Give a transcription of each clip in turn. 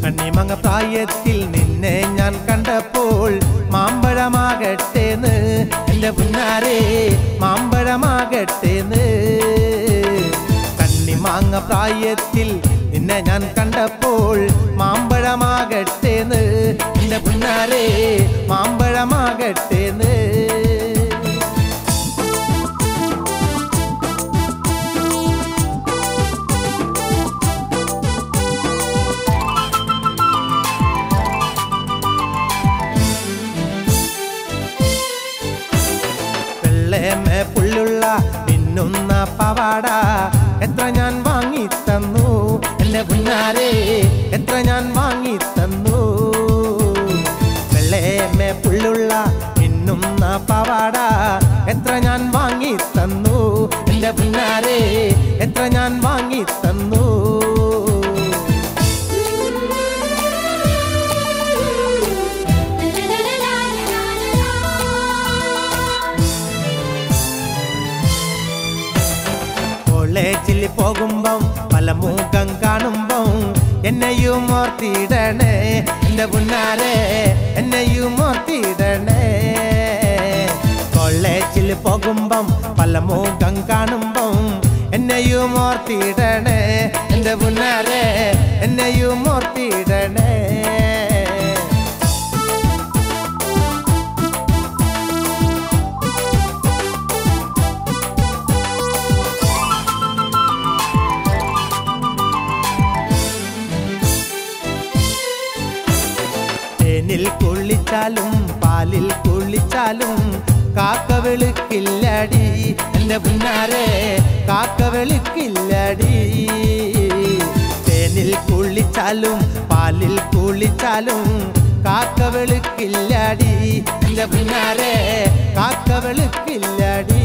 കണ്ണിമങ്ങ പ്രായത്തിൽ നിന്നെ ഞാൻ കണ്ടപ്പോൾ മാമ്പഴമാകട്ടേന്ന് എന്റെ പുന്നാരേ മാമ്പഴമാകട്ടേന്ന് കണ്ണിമാങ്ങ പ്രായത്തിൽ നിന്നെ ഞാൻ കണ്ടപ്പോൾ മാമ്പഴമാകട്ടേന്ന് എന്റെ പുന്നാരേ മാമ്പഴമാകട്ടേന്ന് വെള്ളേമേ പുള്ളുള്ള മിന്നുന്ന പവാട എത്ര ഞാൻ വാങ്ങി തന്നു എന്റെ പുന്നാരെ എത്ര ഞാൻ വാങ്ങി തന്നു വെള്ളേമേ പുള്ളുള്ള മിന്നുന്ന പവാട എത്ര ഞാൻ വാങ്ങി തന്നു എന്റെ പുന്നാരെ എത്ര ഞാൻ വാങ്ങി തന്നു കോളേജിൽ പോകുമ്പം പല മുഖം കാണുമ്പം എന്നെയും ഓർത്തിടണേ എന്റെ പുന്നാരെ എന്നെയും ഓർത്തിടണേ കോളേജിൽ പോകുമ്പം പല മുഖം കാണുമ്പം എന്നെയും ഓർത്തിടണേ എന്റെ പുന്നാരെ എന്നെയും ഓർത്തിടണേ തേനിൽ കുളിച്ചാലും പാലിൽ കുളിച്ചാലും കാക്ക വെളുക്കില്ലടി എന്റെ പുന്നാരെ കാക്ക വെളുക്കില്ലടി തേനിൽ കുളിച്ചാലും പാലിൽ കുളിച്ചാലും കാക്ക വെളുക്കില്ലടി എന്റെ പുന്നാരെ കാക്ക വെളുക്കില്ലടി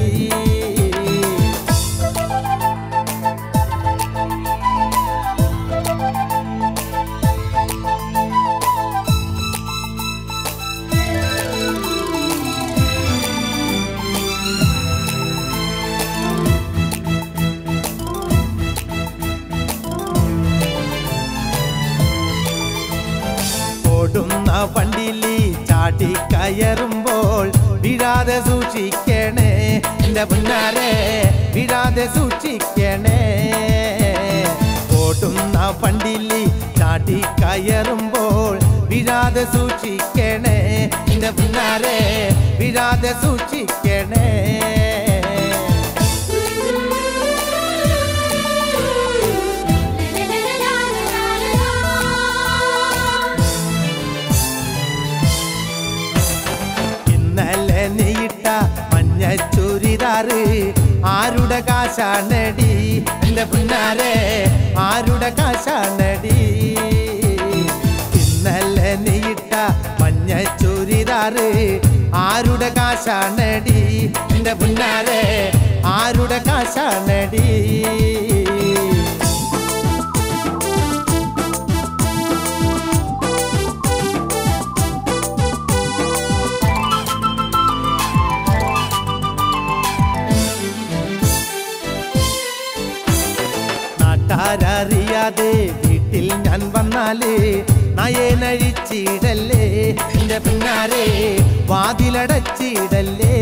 ഓടുന്ന വണ്ടിയിൽ ചാടി കയറുമ്പോൾ വീഴാതെ സൂക്ഷിക്കണേ എന്റെ പുന്നാരെ വീഴാതെ സൂക്ഷിക്കണേ ഓടുന്ന വണ്ടിയിൽ ചാടി കയറുമ്പോൾ വീഴാതെ സൂക്ഷിക്കണേ എന്റെ പുന്നാരെ വീഴാതെ സൂക്ഷിക്കണേ ഇന്നലെ നീയിട്ട മഞ്ഞ ചുരിദാറ് ആരുടെ കാശാണടി എന്റെ പുന്നാരെ ആരുടെ കാശാണടി ഇന്നലെ നീയിട്ട മഞ്ഞ ചുരിദാറ് ആരുടെ കാശാണടി എന്റെ പുന്നാരെ ആരുടെ കാശാണടി നാട്ടാരറിയാതെ വീട്ടിൽ ഞാൻ വന്നാല് നയനഴിച്ചിടല്ലേ എന്റെ പിന്നാരെ വാതിലടച്ചിടല്ലേ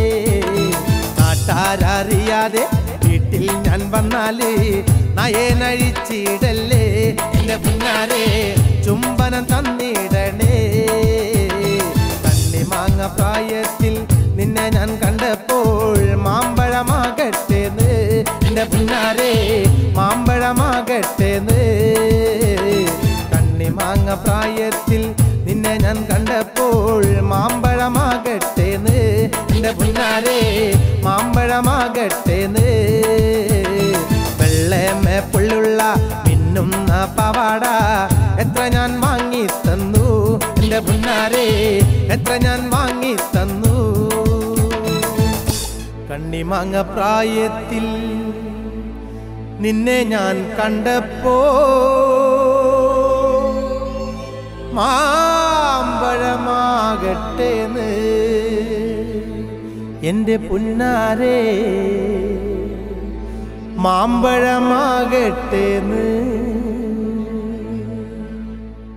നാട്ടാരറിയാതെ വീട്ടിൽ ഞാൻ വന്നാല് നയനഴിച്ചിടല്ലേ എന്റെ പിന്നാരെ ചുംബനം തന്നിടണേ കണ്ണിമാങ്ങ പ്രായത്തിൽ നിന്നെ ഞാൻ കണ്ടപ്പോൾ മാമ്പഴമാകട്ടേന്ന് എന്റെ പിന്നാരെ മാമ്പഴമാകട്ടേന്ന് കണ്ണിമാങ്ങ പ്രായത്തിൽ നിന്നെ ഞാൻ കണ്ടപ്പോൾ മാമ്പഴമാകട്ടേന്ന് എന്റെ പിന്നാരെ മാമ്പഴമാകട്ടേന്ന് വെള്ളമേ പുള്ളുള്ള മിന്നുന്ന പവാട എത്ര ഞാൻ വാങ്ങി തന്നു എന്റെ പുന്നാരെ എത്ര ഞാൻ വാങ്ങി തന്നു കണ്ണിമാങ്ങ പ്രായത്തിൽ നിന്നെ ഞാൻ കണ്ടപ്പോ മാമ്പഴമാകട്ടേന്ന് എന്റെ പുന്നാരെ മാമ്പഴമാകട്ടേന്ന്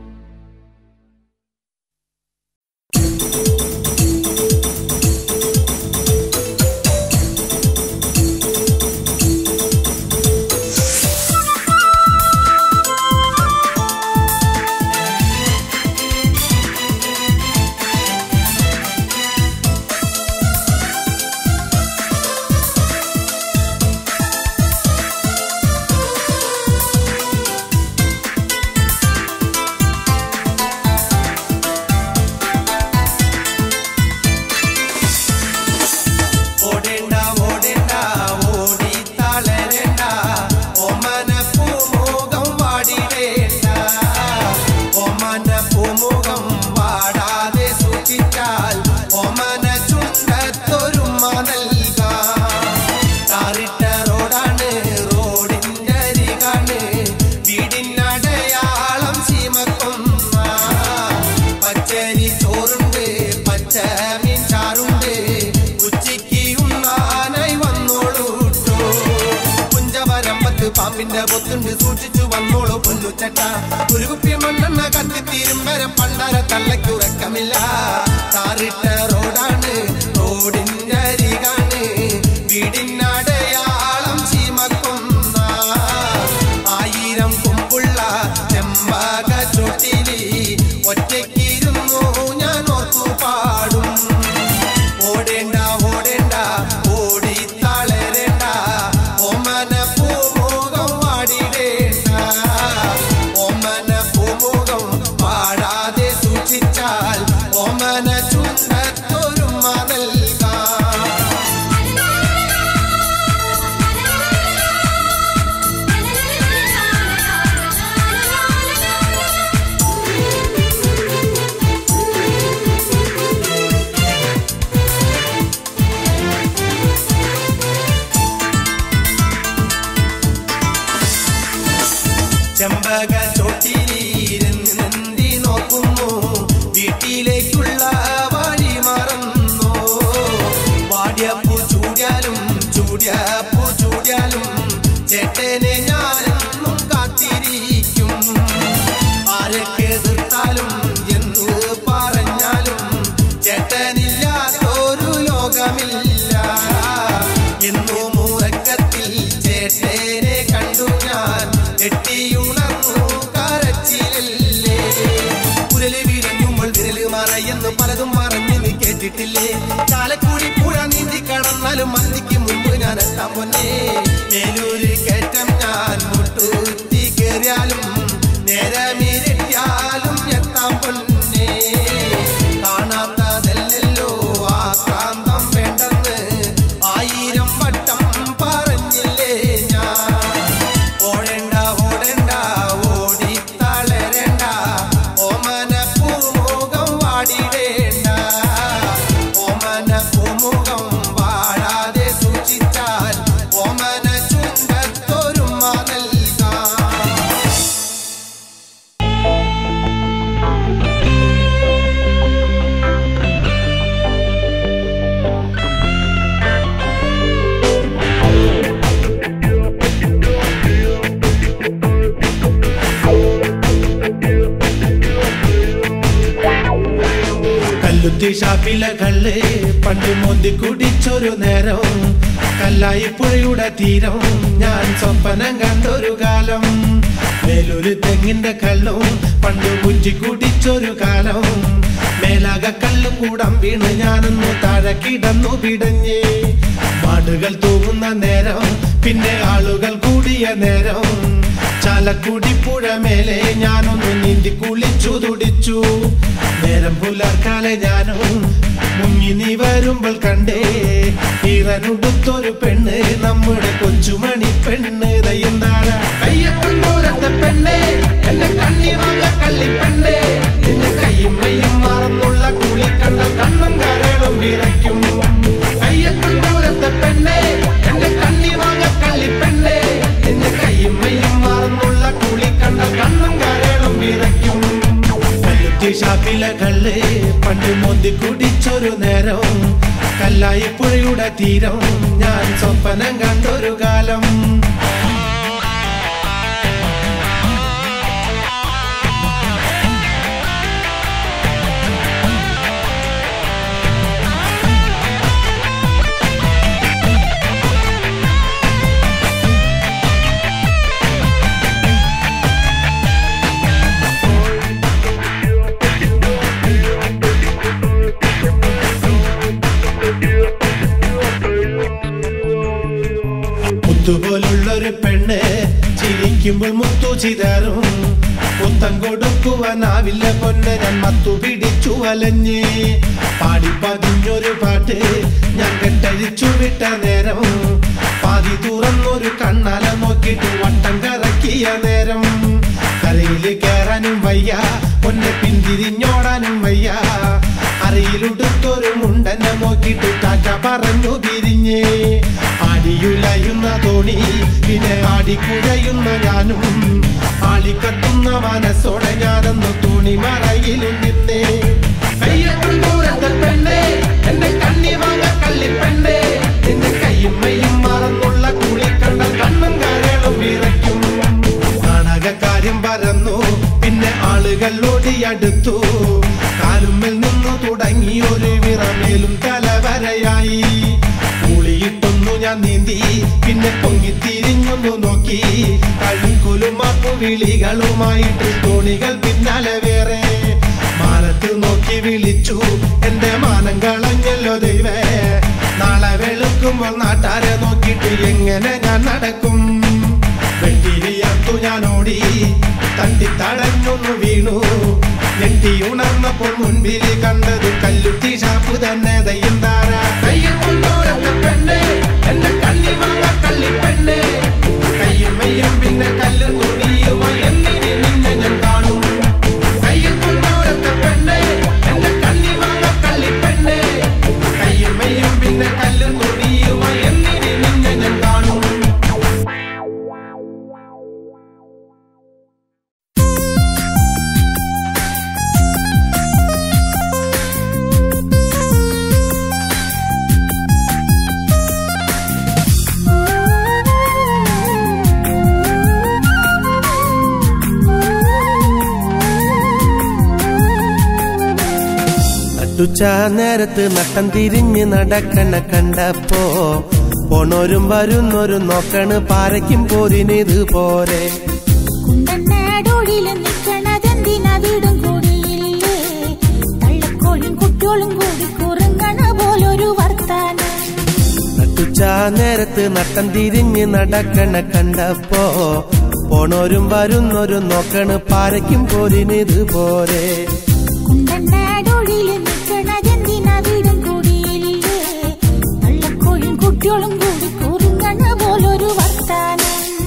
കൊണ്ട് സൂക്ഷിച്ചു വന്നോളൂ പൊന്നുച്ചട്ട ഒരു കുപ്പി മണ്ണെണ്ണ കത്തിത്തീരും വരെ പണ്ടര തള്ളയ്ക്കുറക്കമില്ല കാറിട്ട റോഡാണ് റോഡിന്റെ അരികാണ് വീടിനടയാളം ചീമക്കൊന്ന ആയിരം കൊമ്പുള്ള ചെമ്പക ചൊട്ടിലി ഒറ്റയ്ക്കിരുന്നു ഞാൻ ഓർത്തു പാടും ഓടേണ്ട ഓടേണ്ട ഓടി തളരേണ്ട ഓമന പൂമുഖം വാടിടേണ്ട ഓമന പൂമുഖം പാടാതെ സൂക്ഷിച്ചാൽ ഓമന ചുണ്ടത്തൊരുമ നൽകാം ചെമ്പക ചോട്ടിലിരുന്നി നോക്കുന്നു വീട്ടിലേക്കുള്ള വഴി മറന്നു വാടിയപ്പൂ ചൂടിയാലും ചൂടിയപ്പൂ ചൂടിയാലും ചേട്ടനെ ഞാനെന്നും കാത്തിരിക്കും ആരൊക്കെ എതിർത്താലും എന്ന് പറഞ്ഞാലും ചേട്ടനില്ലാത്തൊരു ലോകമില്ല എന്നു മൂറക്കത്തിൽ ചേട്ടനെ കണ്ടു ഞാൻ എട്ടിയുണർന്നു കരച്ചിലല്ലേ കുരല് വീരഞ്ഞുമ്പോൾ വിരല് മറയെന്ന് പലതും മറഞ്ഞ് നീ കേട്ടിട്ടില്ലേ ചാലക്കുടി പുഴ നീന്തി കടന്നാലും മന്തിക്ക് മുമ്പ് ഞാൻ എത്താൻ പൊന്നേ മേലൂര് കയറ്റം ഞാൻ മുട്ടുത്തി കയറിയാലും നേരമിരട്ടിയാലും എത്താൻ പൊന്നേ കാണാത്തതല്ലല്ലോ ആ കാന്തം വേണ്ടെന്ന് ആയിരം വട്ടം പറഞ്ഞില്ലേ ഞാൻ ഓടേണ്ട ഓടേണ്ട ഓടി തളരേണ്ട ഓമന പൂമുഖം വാടിടേണ്ട ഓമന പൂമുഖം വാടാതെ സൂക്ഷിച്ചാൽ ഓമന ചുണ്ടത്തൊരുമ നൽകാം കല്ലുത്തി ഷാപ്പിലെ കള്ള് പണ്ട് മോന്തി കുടിച്ചൊരു നേരം കല്ലായി പുഴയുടെ തീരം ഞാൻ സ്വപ്നം കണ്ടൊരു കാലം മേലൊരു തെങ്ങിന്റെ കള്ളും പണ്ട് കുഞ്ചി കുടിച്ചൊരു കാലം മേലാക കല്ലും കൂടം വീണ് ഞാനൊന്ന് താഴെ കിടന്നു പിടഞ്ഞ് മാടുകൾ തൂങ്ങുന്ന നേരം പിന്നെ ആളുകൾ കൂടിയ നേരം ചാലക്കുടി പുഴ മേലെ ഞാനൊന്ന് നീന്തി കുളിച്ചു തുടിച്ചു നേരം പുലർക്കാലെ ഞാനും മുങ്ങി നീ വരുമ്പോൾ കണ്ടേ ഈറനുടുത്തൊരു പെണ്ണ് നമ്മുടെ കൊച്ചുമണി പെണ്ണ് ദയ്യന്താഴ കയ്യത്തും ദൂരത്തെ പെണ്ണേ എന്നെ കണ്ണി വാങ്ങ കള്ളി പെണ്ണേ നിന്റെ കയ്യും മെയ്യും മറന്നുള്ള കുളി കണ്ട കണ്ണും കരളും വിറയ്ക്കും കയ്യത്തും ദൂരത്തെ പെണ്ണേ എന്റെ കണ്ണി വാങ്ങ കള്ളി പെണ്ണേ നിന്റെ കയ്യും മെയ്യും മറന്നുള്ള കുളി കണ്ട കണ്ണും കരളും വിറയ്ക്കും കല്ലുത്തി ഷാപ്പിലെ കള്ള് പണ്ട് മോന്തി കുടിച്ചൊരു നേരം കല്ലായി പുഴയുടെ തീരം ഞാൻ സ്വപ്നം കണ്ടൊരു കാലം മുത്തുപോലുള്ളൊരു പെണ്ണ് ചിരിക്കുമ്പോൾ മുത്തു ചിതറും മുത്തം കൊടുക്കുവാനാവില്ല പൊന്നെ ഞാൻ മത്തു പിടിച്ചു വലഞ്ഞ് പാടി പതിഞ്ഞൊരു പാട്ട് ഞാൻ കെട്ടഴിച്ചു വിട്ട നേരം പാതി തുറന്നൊരു കണ്ണാല നോക്കിയിട്ട് വട്ടം കറക്കിയ നേരം കരയില് കയറാനും വയ്യ പൊന്നെ പിന്തിരിഞ്ഞോടാനും വയ്യ അറിയിലുടുത്തൊരു മുണ്ടനെ നോക്കിയിട്ട് ടാറ്റ പറഞ്ഞു പിരിഞ്ഞേ ആടിയുലയുന്ന തോണി പിന്നെ ആടിക്കുഴയുന്ന ഞാനും ആളിക്കത്തുന്ന മനസ്സോടെ ഞാനൊന്ന് തുണി മറയിലും നിന്നേ കയ്യെത്തും ദൂരത്തെ പെണ്ണേ എന്റെ കണ്ണി വാങ്ങ കള്ളി പെണ്ണേ നിന്റെ കയ്യും മെയ്യും മറന്നുള്ള കുളി കണ്ട കണ്ണും കരളും വിറയ്ക്കും നാളുകൾ ഓടിയടുത്തു കാലുമ്മൽ നിന്നു തുടങ്ങി ഒരു വിറമേലും തലവരയായി കുളിയിട്ടൊന്നു ഞാൻ നീന്തി പിന്നെ പൊങ്ങി തിരിഞ്ഞൊന്നു നോക്കി കഴുക്കുലുമാപ്പു വിളികളുമായിട്ട് തോണികൾ പിന്നാലെ വേറെ മാനത്തിൽ നോക്കി വിളിച്ചു എന്റെ മാനം കളഞ്ഞല്ലോ ദൈവേ നാളെ വെളുക്കുമ്പോൾ നാട്ടാരെ നോക്കിയിട്ട് എങ്ങനെ ഞാൻ നടക്കും വെട്ടിരിയർത്തു ഞാൻ ഓടി തണ്ടി തടഞ്ഞൊന്നു വീണു ഞെട്ടി ഉണർന്നപ്പോൾ മുൻപിൽ കണ്ടത് കല്ലുത്തി ഷാപ്പ് തന്നെ ദയ്യം താര കയ്യിൽ കൊണ്ടോരത്തെ പെണ്ണ് എന്റെ കണ്ണി വാങ്ങ കള്ളി പെണ്ണ് കയ്യും മെയ്യും പിന്നെ കല്ല് തുണിയുമായി എന്നിനി നിന്നെ ഞാൻ കാണും കയ്യിൽ കൊണ്ടോരത്തെ പെണ്ണ് എന്റെ കണ്ണി വാങ്ങ കള്ളി പെണ്ണ് കയ്യും മെയ്യും പിന്നെ കല്ല് തുണിയുമായി എന്നിനി നിന്നെ ഞാൻ കാണും നട്ടുച്ച നേരത്ത് നട്ടം തിരിഞ്ഞ് നടക്കണ കണ്ടപ്പോ പോണോരും വരുന്നോരും നോക്കണ് പാരയ്ക്കും പോരിനിത് പോരെ കുണ്ടനാടോടില് നിക്കണതെന്തിനാ വീടും കൂടിയില്ലേ തള്ളക്കോളും കുട്ടികളും കൂടി കുറുങ്ങണ പോലൊരു വർത്താനം നട്ടുച്ച നേരത്ത് നട്ടം തിരിഞ്ഞ് നടക്കണ കണ്ടപ്പോ പോണോരും വരുന്നോരും നോക്കണ് പാരയ്ക്കും പോരിനിത് പോരെ കുണ്ടനാടോടില് നിക്കണതെന്തിനാ വീടും കൂടിയില്ലേ തള്ളക്കോളും കുട്ടികളും കൂടി കുറുങ്ങണ പോലൊരു വർത്താനം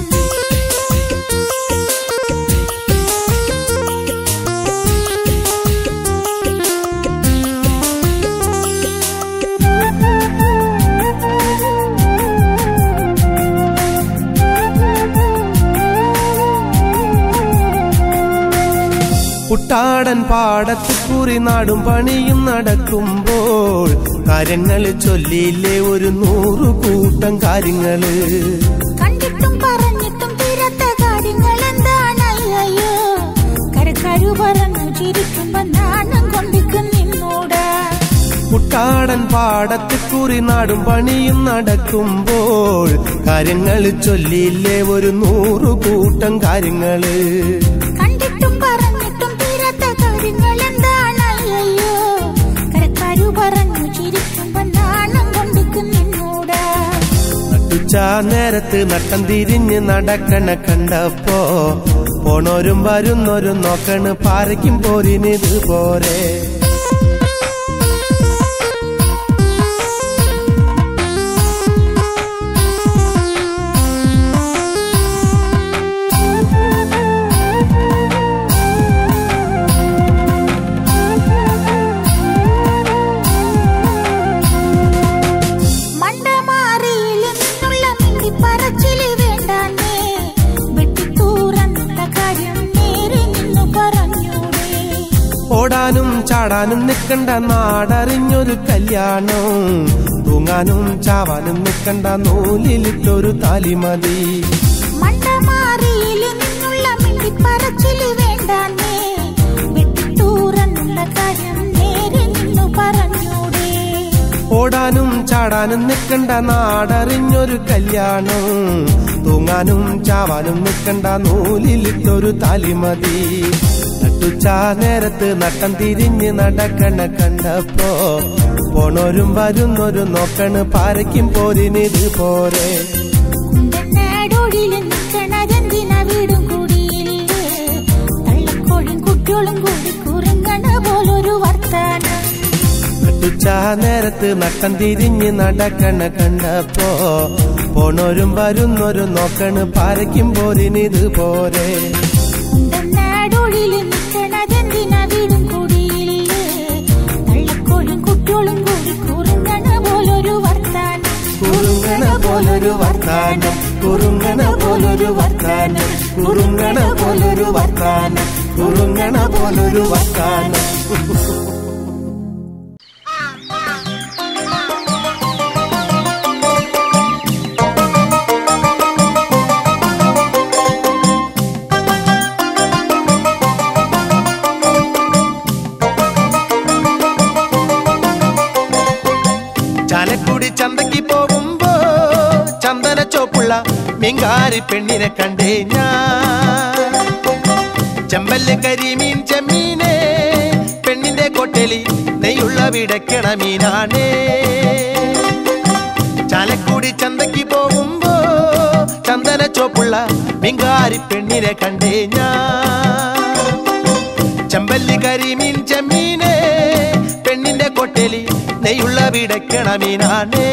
കുട്ടാടൻ പാടത്ത് കുറി നാടും പണിയും നടക്കുമ്പോൾ കാര്യങ്ങൾ ചൊല്ലിയില്ലേ ഒരു നൂറു കൂട്ടം കാര്യങ്ങള് കണ്ടിട്ടും പറഞ്ഞിട്ടും തീരാത്ത കാര്യങ്ങൾ എന്താണ് അയ്യോ കരക്കാരു പറഞ്ഞു ചിരിക്കുമ്പോ നാണം കൊണ്ടിക്കും നിന്നോട് കുട്ടാടൻ പാടത്ത് കുറി നാടും പണിയും നടക്കുമ്പോൾ കാര്യങ്ങൾ ചൊല്ലിയില്ലേ ഒരു നൂറു കൂട്ടം കാര്യങ്ങള് കണ്ടിട്ടും പറഞ്ഞിട്ടും തീരാത്ത കാര്യങ്ങൾ എന്താണ് അയ്യോ കരക്കാരു പറഞ്ഞു ചിരിക്കുമ്പോ നാണം കൊണ്ടിക്കും നിന്നോട് നട്ടുച്ച നേരത്ത് നട്ടം തിരിഞ്ഞ് നടക്കണ കണ്ടപ്പോ പോണോരും വരുന്നോരും നോക്കണ് പാരയ്ക്കും പോരിനിത് പോരെ മണ്ടമാറിയിൽ നിന്നുള്ള മിണ്ടിപ്പറച്ചില് വേണ്ടാന്നേ വെട്ടിത്തൂറന്നുള്ള കാര്യം നേരെ നിന്നു പറഞ്ഞൂടെ ഓടാനും ചാടാനും നിക്കണ്ട നാടറിഞ്ഞൊരു കല്യാണം തൂങ്ങാനും ചാവാനും നിക്കണ്ട നൂലിലിട്ടൊരു താലിമതി മണ്ടമാറിയിൽ നിന്നുള്ള മിണ്ടിപ്പറച്ചില് വേണ്ടാന്നേ വെട്ടിത്തൂറന്നുള്ള കാര്യം നേരെ നിന്നു പറഞ്ഞൂടെ ഓടാനും ചാടാനും നിക്കണ്ട നാടറിഞ്ഞൊരു കല്യാണം തൂങ്ങാനും ചാവാനും നിക്കണ്ട നൂലിലിട്ടൊരു താലിമതി നട്ടുച്ച നേരത്ത് നട്ടം തിരിഞ്ഞ് നടക്കണ കണ്ടപ്പോ പോണോരും വരുന്നോരും നോക്കണ് പാരയ്ക്കും പോരിനിത് പോരെ കുണ്ടനാടോടില് നിക്കണതെന്തിനാ വീടും കൂടിയില്ലേ തള്ളക്കോളും കുട്ടികളും കൂടി കുറുങ്ങണ പോലൊരു വർത്താനം നട്ടുച്ച നേരത്ത് നട്ടം തിരിഞ്ഞ് നടക്കണ കണ്ടപ്പോ പോണോരും വരുന്നോരും നോക്കണ് പാരയ്ക്കും പോരിനിത് പോരെ കുണ്ടനാടോടില് നിക്കണതെന്തിനാ വീടും കൂടിയില്ലേ തള്ളക്കോളും കുട്ടികളും കൂടി കുറുങ്ങണ പോലൊരു വർത്താനം കുറുങ്ങണ പോലൊരു വർത്താനം കുറുങ്ങണ പോലൊരു വർത്താനം കുറുങ്ങണ പോലൊരു വർത്താനം കുറുങ്ങണ പോലൊരു വർത്താനം ചോപ്പുള്ള മിങ്കാരി പെണ്ണിനെ കണ്ടേ ഞാൻ ചെമ്പല്ല് കരിമീൻ ചെമ്മീനെ പെണ്ണിന്റെ കൊട്ടലി നെയ്യുള്ള വിടക്കണ മീനാണേ ചാലക്കുടി ചന്തയ്ക്ക് പോകുമ്പോ ചന്ദന ചോപ്പുള്ള മിങ്കാരി പെണ്ണിനെ കണ്ടേ ഞാൻ ചെമ്പല്ലി കരിമീൻ ചെമ്മീനെ പെണ്ണിന്റെ കൊട്ടലി നെയ്യുള്ള വിടക്കണ മീനാണേ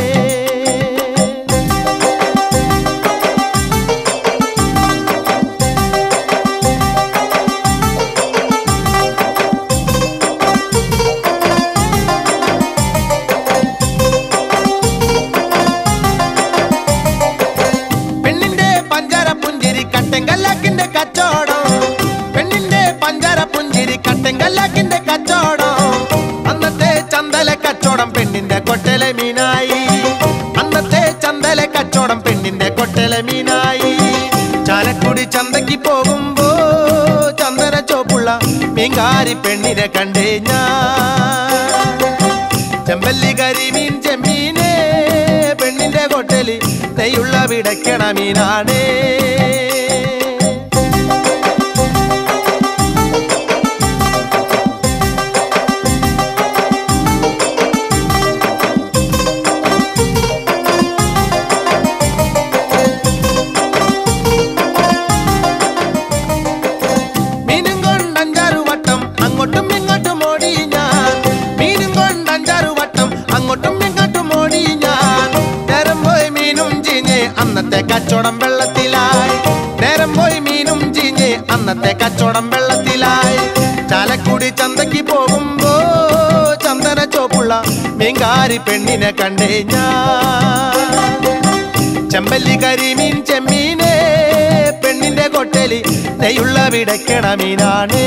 പെണ്ണിന്റെ പഞ്ചാര പുഞ്ചിരി കട്ടെങ്കല്ലാക്കിന്റെ കച്ചോടം പെണ്ണിന്റെ പഞ്ചാര പുഞ്ചിരി കട്ടെങ്കല്ലാക്കിന്റെ കച്ചോടം അന്നത്തെ ചന്തല കച്ചോടം പെണ്ണിന്റെ കൊട്ടല മീനായി അന്നത്തെ ചന്തല കച്ചോടം പെണ്ണിന്റെ കൊട്ടല മീനായി ചാലക്കുടി ചന്തയ്ക്ക് പോകുമ്പോ ചന്ദന ചോപ്പുള്ള മീങ്കാരി പെണ്ണിനെ കണ്ടേ ഞാൻ ചെമ്പല്ലി കരിമീൻ ചെമ്മീനെ പെണ്ണിന്റെ കൊട്ടലി നെയ്യുള്ള വിടക്കണ മീനാണേ മീനും കൊണ്ട് അഞ്ചാറ് വട്ടം അങ്ങോട്ടും ഇങ്ങോട്ടും ഓടി ഞാൻ മീനും കൊണ്ട് അഞ്ചാറ് വട്ടം അങ്ങോട്ടും ഇങ്ങോട്ടും ഓടി ഞാൻ നേരം പോയി മീനും ചീഞ്ഞ് അന്നത്തെ കച്ചവടം വെള്ളത്തിലായി നേരം പോയി മീനും ചീഞ്ഞ് അന്നത്തെ കച്ചവടം വെള്ളത്തിലായി ചാലക്കുടി ചന്തയ്ക്ക് പോകുമ്പോ ചന്ദന ചോപ്പുള്ള മീൻകാരി പെണ്ണിനെ കണ്ടേ ഞാൻ ചെമ്പല്ലി കരിമീൻ ചെമ്മീനെ പെണ്ണിന്റെ കൊട്ടലി നെയ്യുള്ള വിടക്കണ മീനാണേ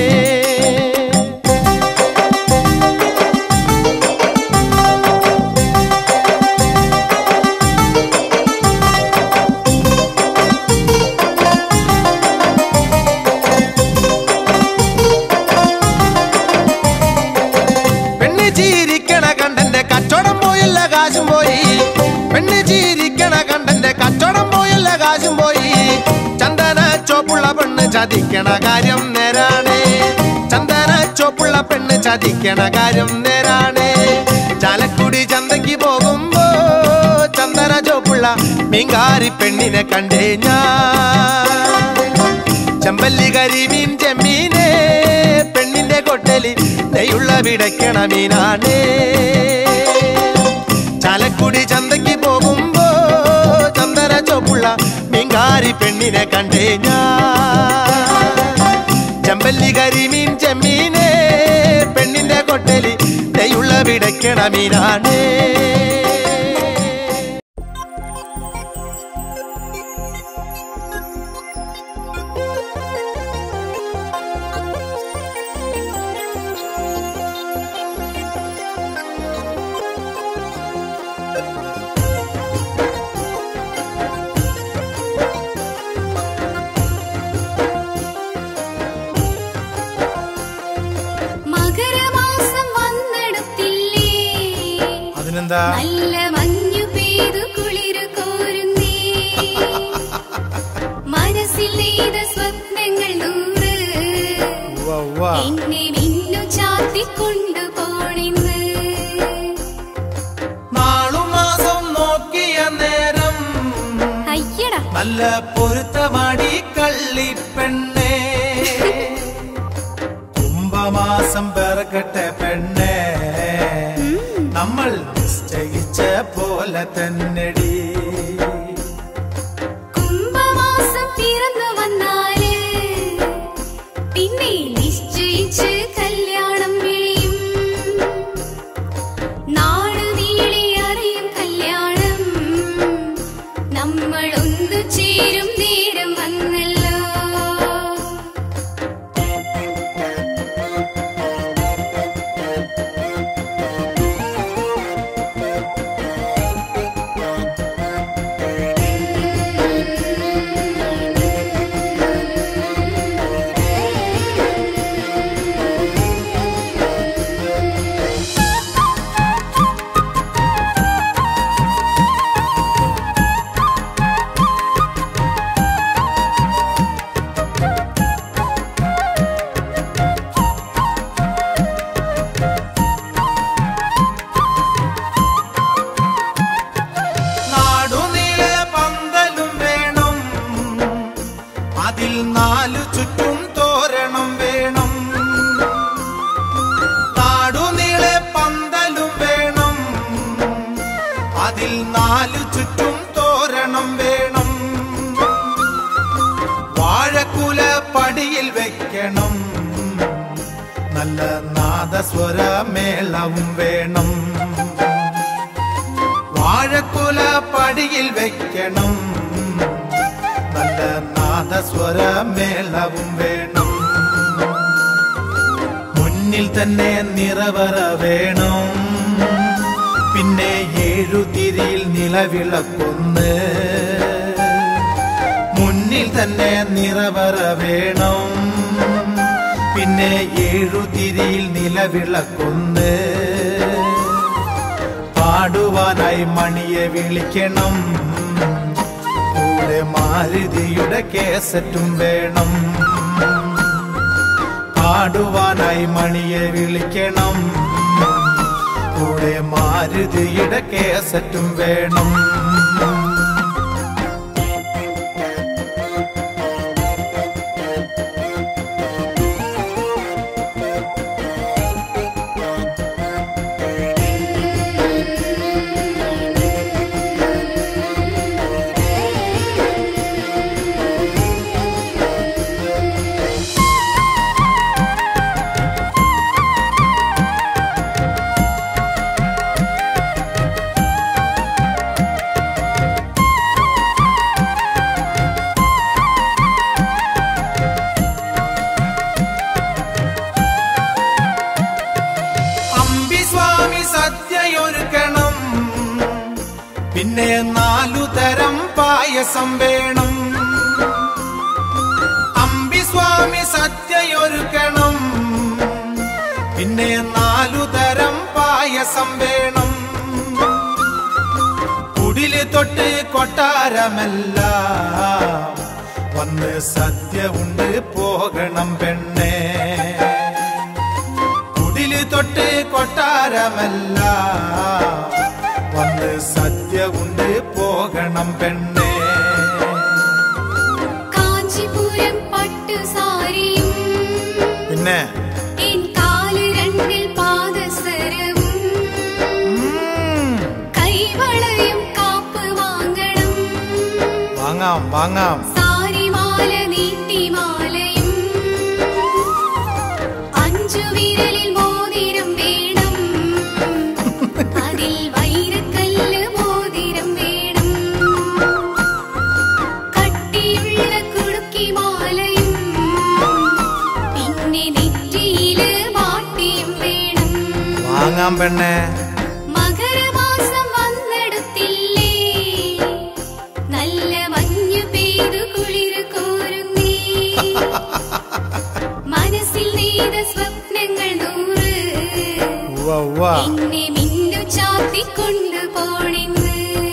പെണ്ണ് ചീരിക്കണ കണ്ടന്റെ കച്ചവടം പോയില്ല കാശും പോയി പെണ്ണ് ചീരിക്കണ കണ്ടന്റെ കച്ചവടം പോയില്ല കാശും പോയി ചന്ദന ചോപ്പുള്ള പെണ്ണ് ചതിക്കണ കാര്യം നേരാണേ ചന്ദന ചോപ്പുള്ള പെണ്ണ് ചതിക്കണ കാര്യം നേരാണേ ചാലക്കുടി ചന്തയ്ക്ക് പോകുമ്പോ ചന്ദന ചോപ്പുള്ള മീങ്കാരി പെണ്ണിനെ കണ്ടേ ഞാൻ ചെമ്പല്ലി കരിമീൻ ചെമ്മീനെ പെണ്ണിന്റെ കൊട്ടലി നെയ്യുള്ള വിടക്കണ മീനാണേ ചാലക്കുടി ചന്തയ്ക്ക് പോകുമ്പോ ചന്ദന ചോപ്പുള്ള മീൻകാരി പെണ്ണിനെ കണ്ടേ ഞാൻ ചെമ്പല്ലി കരിമീൻ ചെമ്മീനെ പെണ്ണിന്റെ കൊട്ടലി നെയ്യുള്ള വിടക്കണ മീനാണേ മകരമാസം വന്നെടുത്തില്ലേ അതിനെന്താ നല്ല മഞ്ഞു പെയ്തു കുളിരു കോരുന്നേ മനസ്സിൽ നെയ്ത സ്വപ്നങ്ങൾ നൂറ് ഉവ്വ ഉവ്വ. എന്നെ മിന്നു ചാത്തിക്കൊണ്ടു പോണിന്ന് നാളുമാസം നോക്കിയ നേരം അയ്യടാ നല്ല പൊരുത്തമാടി കള്ളിപ്പെണ്ണേ കുംഭമാസം പിറക്കട്ടെ പെണ്ണേ നമ്മൾ നിശ്ചയിച്ച പോലെ തന്നെടി കുംഭമാസം പിറന്നു വന്നാല് പിന്നെ നിശ്ചയിച്ച് കല്യാണം വിളിയും നാട് നീളി അറിയും കല്യാണം നമ്മൾ ഒന്നു ചേരും നേരം വന്നല്ലോ നല്ല നാദസ്വര മേളവും വേണം വാഴക്കുല പടിയിൽ വെക്കണം നല്ല നാദസ്വര മേളവും വേണം മുന്നിൽ തന്നെ നിറവറ വേണം പിന്നെ ഏഴുതിരിയിൽ നിലവിളക്കൊന്ന് മുന്നിൽ തന്നെ നിറവറ വേണം പിന്നെ ഏഴുതിരിയിൽ നിലവിളക്കൊന്ന് പാടുവാനായി മണിയെ വിളിക്കണം കൂടെ മാരുതിയുടെ കേസറ്റും വേണം പാടുവാനായി മണിയെ വിളിക്കണം കൂടെ മാരുതിയുടെ കേസറ്റും വേണം അമ്പിസ്വാമി സദ്യയൊരുക്കണം പിന്നെ നാലു തരം പായസം വേണം അമ്പിസ്വാമി സദ്യയൊരുക്കണം പിന്നെ നാലു തരം പായസം വേണം കുടില് തൊട്ട് കൊട്ടാരമല്ല വന്ന് സദ്യ ഉണ്ട് പോകണം പെണ്ണേ കുടില് തൊട്ട് കൊട്ടാരമല്ല വന്ന് സദ്യ ഉണ്ട് പോകണം പെണ്ണേ കാഞ്ചിപുരം പട്ടുസാരിയും പിന്നെ എൻ കാല് രണ്ടിൽ പാദസരവും ഉം, കൈവളയും കാപ്പ് വാങ്ങണം വാങ്ങാം വാങ്ങാം സാരിമാല നീട്ടിമാലയും അഞ്ചു വിരലിൽ മോതിരം വേണം അതിൽ വൈരക്കല്ല് മോതിരം വേണം കട്ടിയുള്ള കുടുക്കിമാലയും പിന്നെ നെറ്റിയില് മാട്ടിയും വേണം വാങ്ങാം പെണ്ണേ മകരമാസം വന്നെടുത്തില്ലേ നല്ല മഞ്ഞു പെയ്തു കുളിര് കോരുന്നേ മനസ്സിൽ നെയ്ത സ്വപ്നങ്ങൾ നൂറ് ഉവ്വ ഉവ്വ എന്നെ മിന്നു ചാത്തിക്കൊണ്ടു പോണെന്ന്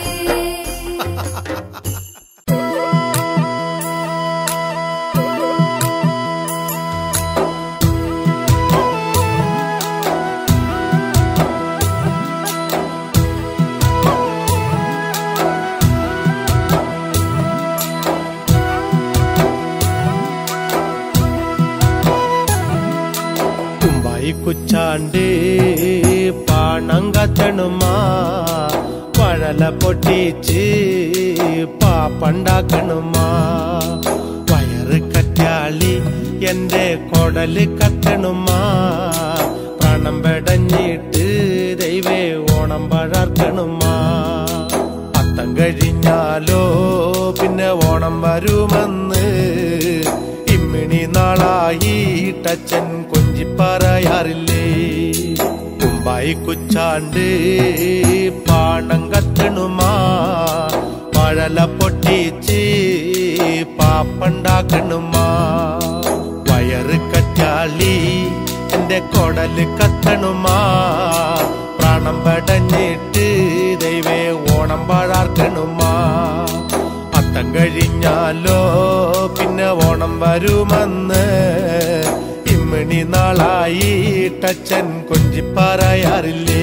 കുമ്പായി കുച്ചാണ്ട് പാണം കത്തണുമാ പഴല പൊട്ടിച്ച് പാപ്പണ്ടാക്കണുമാ വയറ് കറ്റാളി എന്റെ കൊടല് കത്തണുമാ പ്രാണം പെടഞ്ഞിട്ട് ദൈവേ ഓണം പഴർക്കണുമാ അത്തം കഴിഞ്ഞാലോ പിന്നെ ഓണം വരുമെന്ന് ഇമ്മിണി നാളായി ടച്ചൻ കൊഞ്ചി പറയാറില്ലേ കുമ്പായി കുച്ചാണ്ട് പാണം കത്തണുമാ പഴല പൊട്ടിച്ച് പാപ്പണ്ടാക്കണുമാ വയറ് കറ്റാളി എന്റെ കൊടല് കത്തണുമാ പ്രാണം പടഞ്ഞിട്ട് ദൈവേ ഓണം പാഴാർക്കണുമാ അത്തം കഴിഞ്ഞാലോ പിന്നെ ഓണം വരുമെന്ന് ഇമ്മിണി നാളായി ടച്ചൻ കൊഞ്ചി പറയാറില്ലേ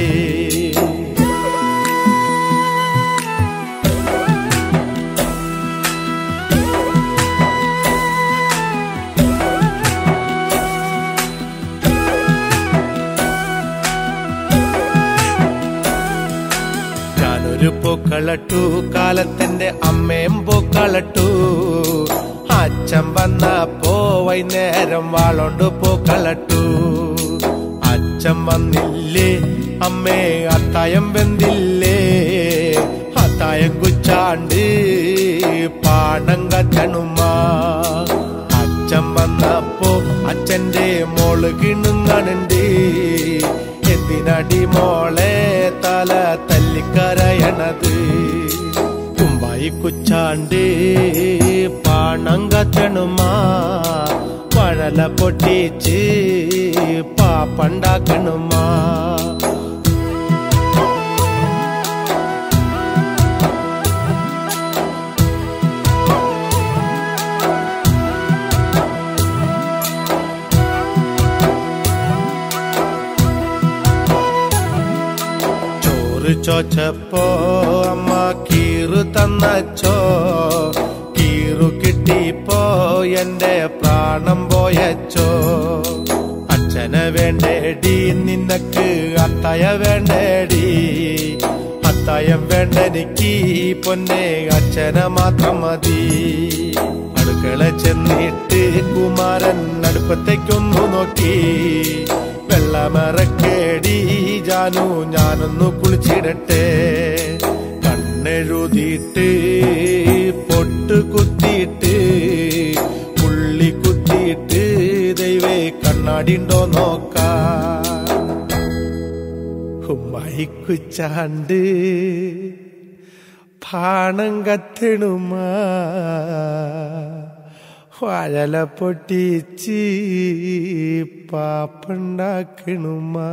ഞാനൊരു പൂക്കളട്ടു കാലത്തിന്റെ അമ്മയും പൂക്കളട്ടു അച്ഛൻ വന്നപ്പോ വൈകുന്നേരം വാളോണ്ട് പൂക്കളട്ടു അച്ഛൻ വന്നില്ലേ അമ്മേ അത്തായം വെന്തില്ലേ അത്തായം കുച്ചാണ്ട് പാടം കച്ചണുമ്മ അച്ഛൻ വന്നപ്പോ അച്ഛന്റെ മോള് കിണുങ്ങണുണ്ട് എന്തിനടി മോളെ തല തല്ലിക്കരയണത് കുമ്പായി കുച്ചാണ്ട് പാണം കച്ചണുമാ പഴല പൊട്ടിച്ച് പാപ്പണ്ടാക്കണുമാ ചോറ് ചോച്ചപ്പോ അമ്മ കീറു തന്നച്ചോ കീറു കിട്ടിപ്പോ എന്റെ പ്രാണം പോയച്ചോ അച്ഛനെ വേണ്ടേടി നിനക്ക് അത്തയ വേണ്ടേടി അത്തായം വേണ്ടെനിക്ക് പൊന്നെ അച്ഛനെ മാത്രം മതി അടുക്കള ചെന്നിട്ട് കുമാരൻ അടുപ്പത്തേക്കൊന്നു നോക്കി വെള്ളമറക്കേടി ജാനു ഞാനൊന്നു കുളിച്ചിടട്ടെ കണ്ണെഴുതിയിട്ട് പൊട്ട് കുത്തിയിട്ട് പുള്ളി കുത്തിയിട്ട് ദൈവേ കണ്ണാടിണ്ടോ നോക്കാ മൈക്കുച്ചാണ്ട് പാണം കത്തണുമാ വാഴല പൊട്ടിച്ച് പാപ്പുണ്ടാക്കണുമാ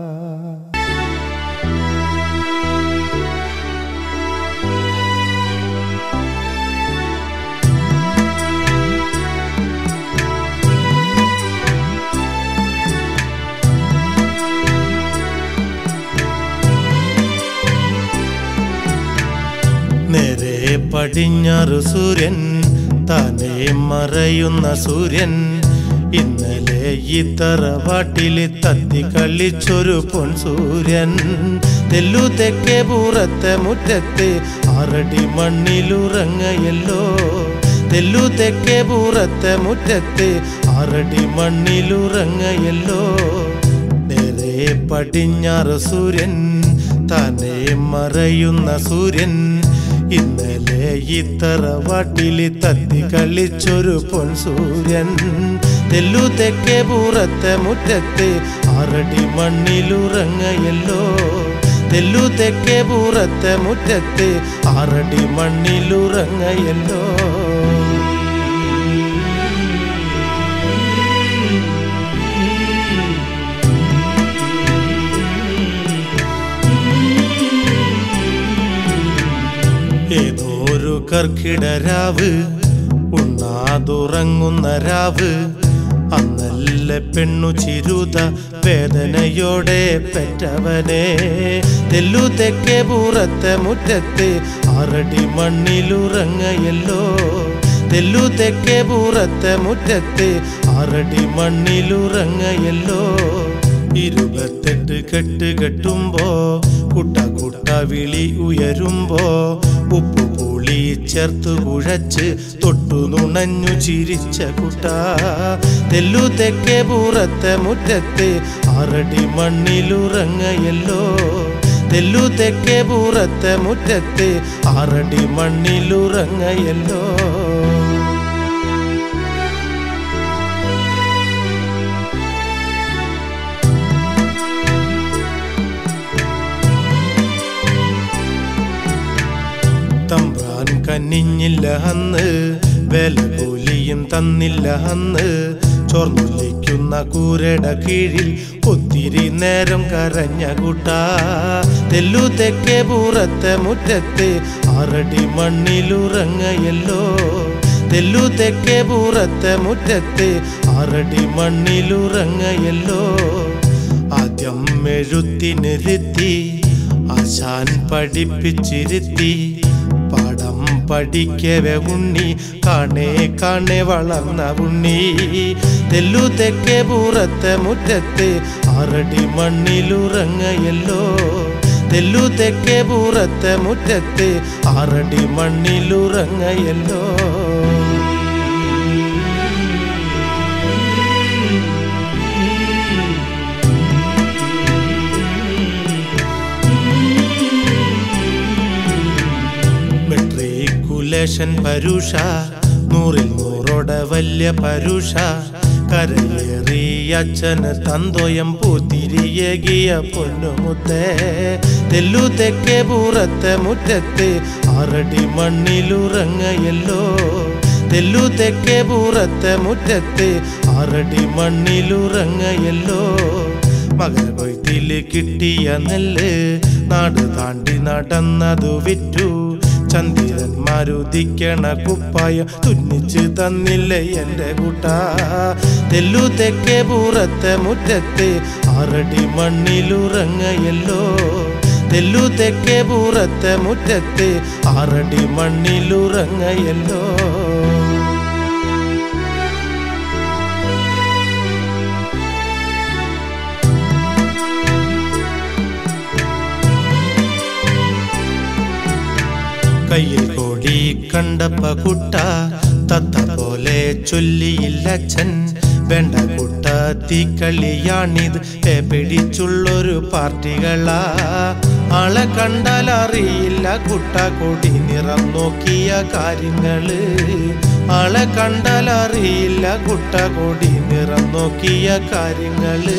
നേരെ പടിഞ്ഞാറ് സൂര്യൻ താനേ മറയുന്ന സൂര്യൻ ഇന്നലെ ഈ തറവാട്ടിൽ തത്തി കളിച്ചൊരു പൊൻ സൂര്യൻ തെല്ലു തെക്കേ പൂറത്തെ മുറ്റത്ത് ആറടി മണ്ണിലുറങ്ങയല്ലോ തെല്ലു തെക്കേ പൂറത്തെ മുറ്റത്ത് ആറടി മണ്ണിലുറങ്ങയല്ലോ നേരെ പടിഞ്ഞാറ് സൂര്യൻ തന്നെ മറയുന്ന സൂര്യൻ ഇന്നലെ ഈ തറവാട്ടിൽ തത്തി കളിച്ചൊരു പൊൻ സൂര്യൻ തെല്ലു തെക്കേ പൂറത്തെ മുറ്റത്ത് ആറടി മണ്ണിലുറങ്ങയല്ലോ തെല്ലു തെക്കേ പൂറത്തെ മുറ്റത്ത് ആറടി മണ്ണിലുറങ്ങയല്ലോ ഏതോ ഒരു കർക്കിടരാവ് ഉണ്ണാതുറങ്ങുന്ന രാവ് അന്നല്ല പെണ്ണു ചിരുത വേദനയോടെ പെറ്റവനെ തെല്ലു തെക്കേ പൂറത്തെ മുറ്റത്ത് ആറടി മണ്ണിലുറങ്ങയല്ലോ തെല്ലു തെക്കേ പൂറത്തെ മുറ്റത്ത് ആറടി മണ്ണിലുറങ്ങയല്ലോ ഇരുപത്തെട്ട് കെട്ട് കെട്ടുമ്പോ കുട്ട കുട്ട വിളി ഉയരുമ്പോ ഉപ്പു പുളി ചേർത്ത് കുഴച്ച് തൊട്ടു നുണഞ്ഞു ചിരിച്ച കുട്ട തെല്ലു തെക്കേ പൂറത്തെ മുറ്റത്ത് ആറടി മണ്ണിലുറങ്ങയല്ലോ തെല്ലു തെക്കേ പൂറത്തെ മുറ്റത്ത് ആറടി മണ്ണിലുറങ്ങയല്ലോ തമ്പ്രാൻ കന്നിഞ്ഞില്ല അന്ന് വില കൂലിയും തന്നില്ല അന്ന് ചോർന്നൊലിക്കുന്ന കൂരട കീഴിൽ ഒത്തിരി നേരം കരഞ്ഞ കൂട്ട തെല്ലു തെക്കേ പൂറത്തെ മുറ്റത്ത് ആറടി മണ്ണിലുറങ്ങയല്ലോ തെല്ലു തെക്കേ പൂറത്തെ മുറ്റത്ത് ആറടി മണ്ണിലുറങ്ങയല്ലോ ആദ്യം എഴുത്തിനിരുത്തി ആശാൻ പഠിപ്പിച്ചിരുത്തി പാഠം പഠിക്കവെ ഉണ്ണി കാണേ കാണേ വളർന്ന ഉണ്ണി തെല്ലു തെക്കേ പൂറത്തെ മുറ്റത്ത് ആറടി മണ്ണിലുറങ്ങയല്ലോ തെല്ലു തെക്കേ പൂറത്തെ മുറ്റത്ത് ആറടി മണ്ണിലുറങ്ങയല്ലോ ലേശൻ പരുഷ നൂറിൽ നൂറോടെ വലിയ പരുഷ കരയേറി അച്ഛന് തന്തോയം പൂത്തിരിയകിയ പൊന്നുമുത്തേ തെല്ലു തെക്കേ പൂറത്തെ മുറ്റത്ത് ആറടി മണ്ണിലുറങ്ങയല്ലോ തെല്ലു തെക്കേ പൂറത്തെ മുറ്റത്ത് ആറടി മണ്ണിലുറങ്ങയല്ലോ മകര കൊയ്ത്തില് കിട്ടിയ നെല്ല് നാട് താണ്ടി നടന്നതു വിറ്റു ചന്ദ്രന്മാരുദിക്കണ കുപ്പായ തുന്നിച്ച് തന്നില്ലേ എന്റെ കൂട്ട തെല്ലു തെക്കേ പൂറത്തെ മുറ്റത്ത് ആറടി മണ്ണിലുറങ്ങയല്ലോ തെല്ലു തെക്കേ പൂറത്തെ മുറ്റത്ത് ആറടി മണ്ണിലുറങ്ങയല്ലോ കയ്യിൽ കോടി കണ്ടപ്പ കുട്ട തത്ത പോലെ ചൊല്ലിയില്ലച്ഛൻ വേണ്ട കുട്ട തീക്കളിയാണിത് ഏ പിടിച്ചുള്ളൊരു പാർട്ടികളാ ആളെ കണ്ടാൽ അറിയില്ല കുട്ട കൊടി നിറം നോക്കിയ കാര്യങ്ങള് ആളെ കണ്ടാൽ അറിയില്ല കുട്ട കൊടി നിറം നോക്കിയ കാര്യങ്ങള്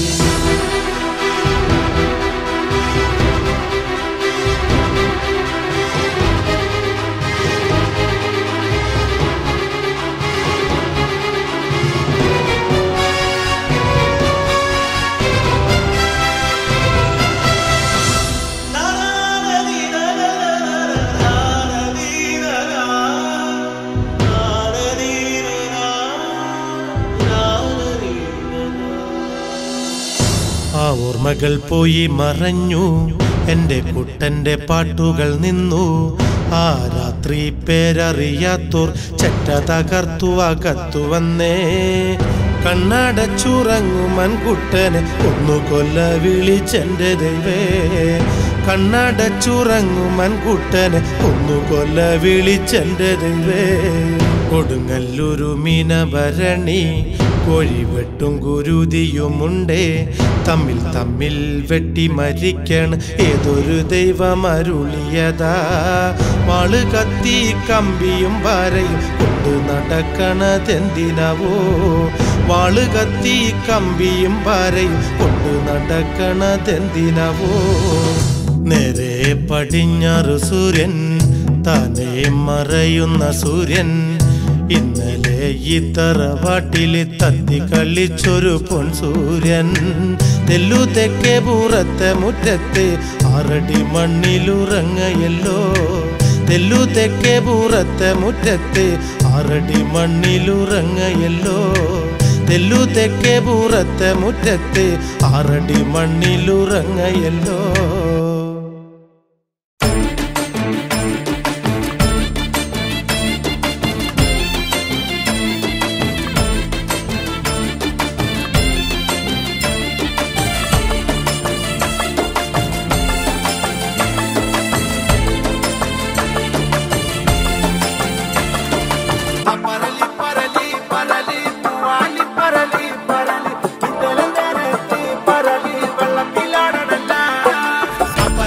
ആ ഓർമ്മകൾ പോയി മറഞ്ഞു എന്റെ കുട്ടന്റെ പാട്ടുകൾ നിന്നു ആ രാത്രി പേരറിയാത്തോർ ചെറ്റ തകർത്തു അകത്തു വന്നേ കണ്ണടച്ചുറങ്ങുമൻ കുട്ടനെ ഒന്നു കൊല്ല വിളിച്ചെന്റെ ദൈവേ കണ്ണടച്ചുറങ്ങുമൻ കുട്ടനെ ഒന്നു കൊല്ല വിളിച്ചെന്റെ ദൈവേ കൊടുങ്ങല്ലൊരു മീനഭരണി കോഴിവെട്ടും കുരുതിയുമുണ്ടേ തമ്മിൽ തമ്മിൽ വെട്ടി മരിക്കണ് ഏതൊരു ദൈവമരുളിയതാ വാള് കത്തി കമ്പിയും വരയും കൊണ്ടു നടക്കണതെന്തിനവോ വാള് കത്തി കമ്പിയും വരയും കൊണ്ടു നടക്കണതെന്തിനവോ നേരെ പടിഞ്ഞാറ് സൂര്യൻ താനേ മറയുന്ന സൂര്യൻ ഇന്നലെ ഈ തറവാട്ടില് തത്തി കളിച്ചൊരു പൊൻ സൂര്യൻ തെല്ലു തെക്കേ പൂറത്തെ മുറ്റത്ത് ആറടി മണ്ണിലുറങ്ങയല്ലോ തെല്ലു തെക്കേ പൂറത്തെ മുറ്റത്ത് ആറടി മണ്ണിലുറങ്ങയല്ലോ തെല്ലു തെക്കേ പൂറത്തെ മുറ്റത്ത് ആറടി മണ്ണിലുറങ്ങയല്ലോ പരലി പരലി പരലി പൂവാലി പരലി പരലി ഇന്നലെ നേരത്തെ പരലി വെള്ളത്തിലാടണല്ല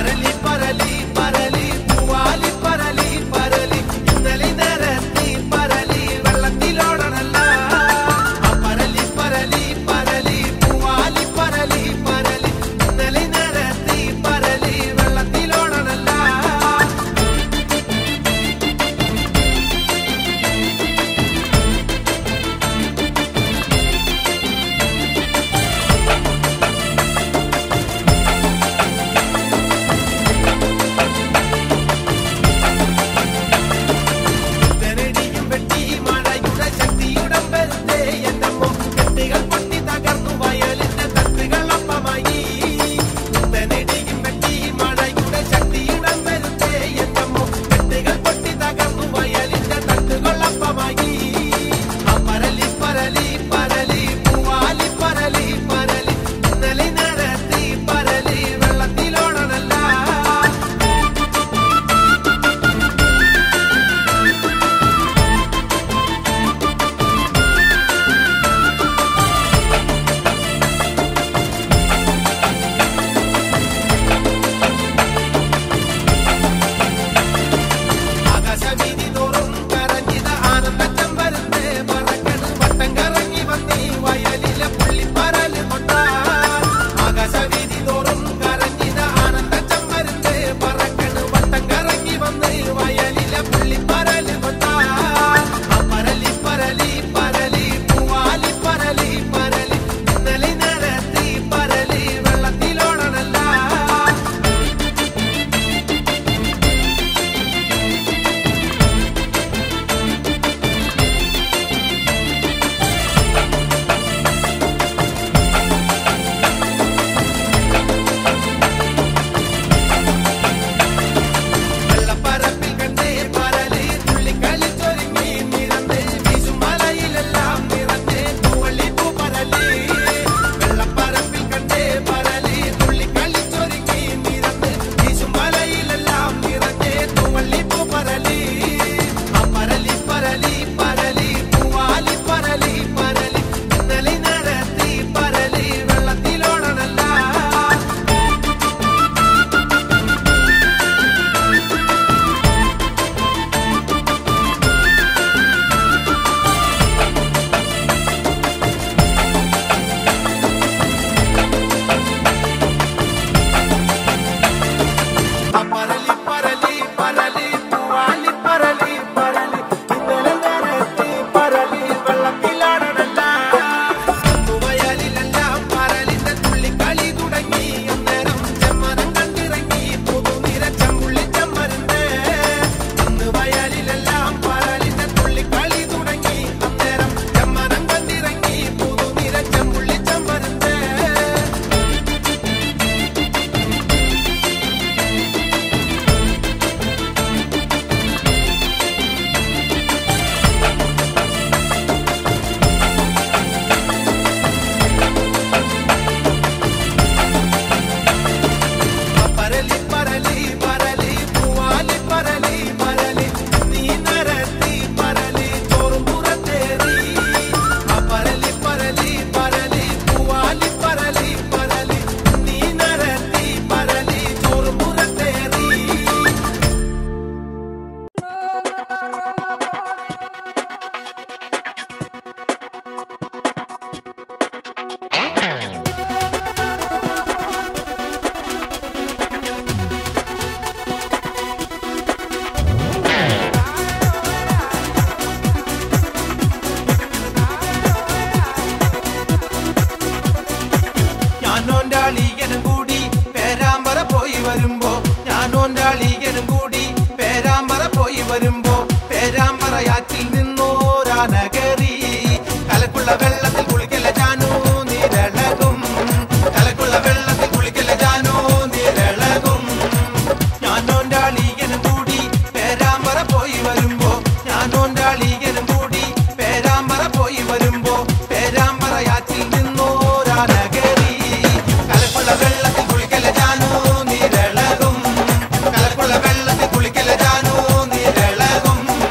ഞാനോന്റെ അളീകനും കൂടി പേരാമ്പറ പോയി വരുമ്പോ ഞാനോന്റെ അളീകനും കൂടി പേരാമ്പറ പോയി വരുമ്പോ പേരാമ്പറയാറ്റിൽ നിന്നോരാന കയറി കലക്കുള്ള വെള്ളത്തിൽ കുളിക്കല ജാനു നീരളകും കലക്കുള്ള വെള്ളത്തിൽ കുളിക്കല ജാനു നീരളകും ഞാനോന്റെ അളീകനും കൂടി പേരാമ്പറ പോയി വരുമ്പോ ഞാനോന്റെ അളീകനും കൂടി പേരാമ്പറ പോയി വരുമ്പോ പേരാമ്പറയാറ്റിൽ നിന്നോരാന കയറി കലക്കുള്ള വെള്ളത്തിൽ കുളിക്കല ജാനു നീരളകും കലക്കുള്ള വെള്ളത്തിൽ കുളിക്കല Janu നീരളകും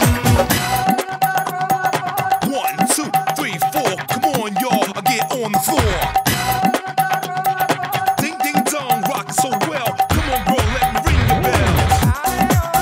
One, two, three, four. Come on, y'all. Get on the floor. Ding, ding, dong, rock so well. Come on, bro, let me ring the bell.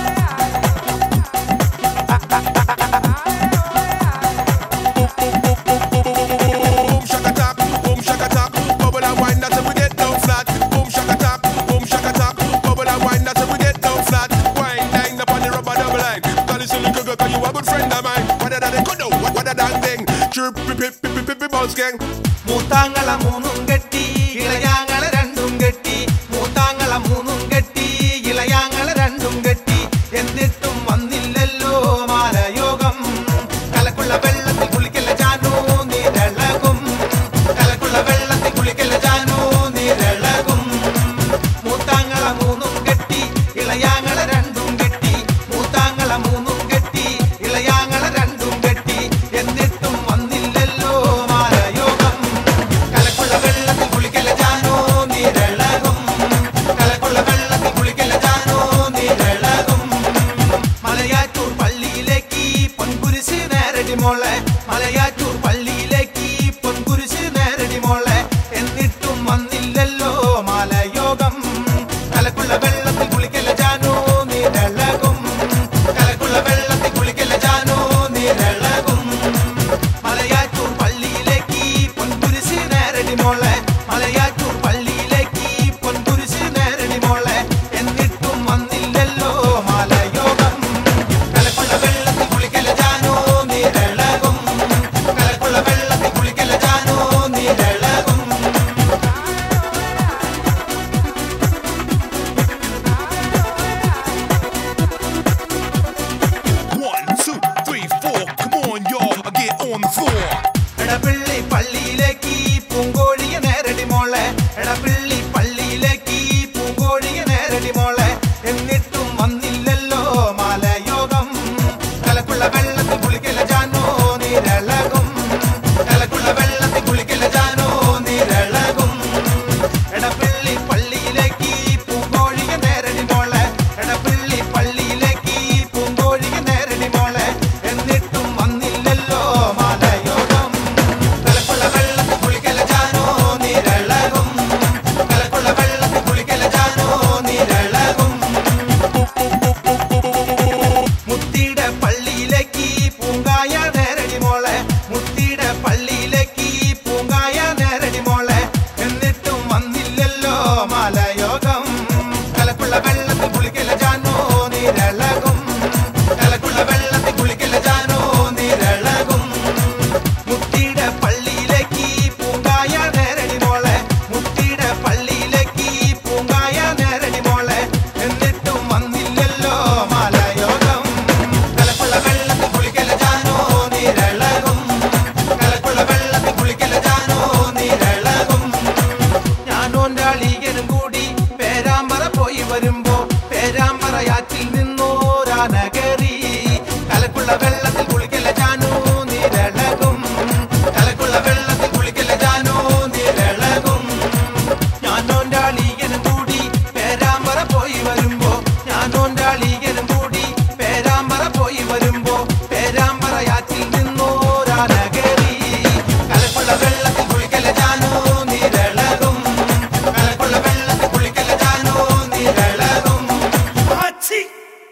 Boom shaka tap, boom shaka tap, bubble and wine that's we get down flat. Boom shaka tap, boom shaka tap, bubble and wine that's we get down flat. Wine line up on the rubber double line. Call this little girl, cause you a good friend of mine. What a da could do, what a dang ding. Chirp, pip, pip, pip, pip, pip, bounce gang. മൂത്താങ്ങള മൂന്നും കെട്ടി ഇളയാങ്ങള രണ്ടും കെട്ടി മൂത്താങ്ങള മൂന്നും കെട്ടി ഇളയാങ്ങള രണ്ടും കെട്ടി എന്നിട്ടും വന്നില്ലല്ലോ മാലയോഗം കലക്കുള്ള വെള്ളത്തിൽ കുളിക്കല്ല ജാനു നീരളകും കലക്കുള്ള വെള്ളത്തിൽ കുളിക്കല്ല ജാനു നീരളകും മൂത്താങ്ങള മൂന്നും കെട്ടി ഇളയാങ്ങള രണ്ടും കെട്ടി മൂത്താങ്ങള മൂന്നും കെട്ടി ഇളയാങ്ങള രണ്ടും കെട്ടി എന്നിട്ടും വന്നില്ലല്ലോ മാലയോഗം കലക്കുള്ള വെള്ളത്തിൽ കുളിക്കല ജാനോ നീരളകും കലക്കുള്ള വെള്ളത്തിൽ കുളിക്കല ജാനോ നീരളകും മലയാറ്റൂർ പള്ളിയിലേക്ക് പൊൻകുരിശ് നേരടി മോളെ മലയാറ്റൂർ പള്ളിയിലേക്ക് പൊൻകുരിശ് നേരടി മോളെ എന്നിട്ടും വന്നില്ലല്ലോ മാലയോഗം കലക്കുള്ള വെള്ളത്തിൽ കുളിക്കല ജാനോ നീരളകും കലക്കുള്ള വെള്ളത്തിൽ കുളിക്കല ജാനോ നീരളകും മലയാറ്റൂർ പള്ളിയിലേക്ക് പൊൻകുരിശ് നേരടി മോളെ മലയാറ്റൂർ പള്ളിയിലേക്ക് പൊൻകുരിശ് നേരടി മോളെ എന്നിട്ടും വന്നില്ലല്ലോ മാലയോഗം കലക്കുള്ള വെള്ളത്തിൽ കുളിക്കല ജാനോ നീരളകും കലക്കുള്ള വെള്ളത്തിൽ കുളിക്കല ജാനോ നീരളകും One, two, three, four. Come on, y'all. Get on the floor. എടപ്പിള്ളി പള്ളിയിലേക്ക് പൂങ്കോഴിയെ നേരടി മോളെ എടപ്പിള്ളി